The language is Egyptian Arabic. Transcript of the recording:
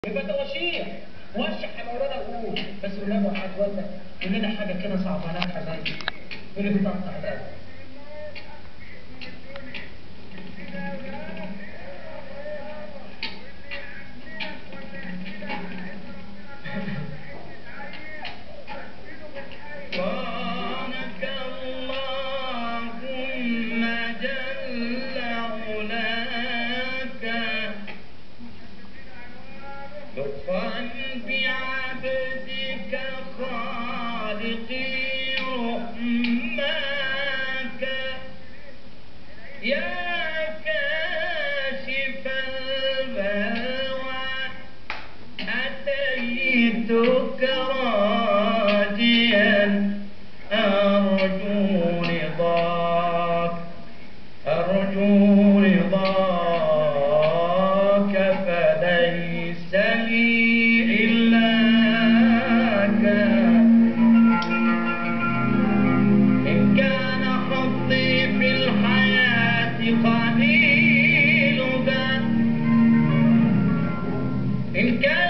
يبقى ده وشيح وشح يا مولانا قول بس والنبي وحد ولا قول لنا حاجه كده صعبه لك حبايبي واللي بتقطع القلب سبحانك اللهم جل علاك لطفا بعبدك خالقي رحماك يا كاشف البلوى أتيتك راجيا أرجو رضاك أرجو رضاك فليس لي إلاك إن كان حظي في الحياة قليل إن كان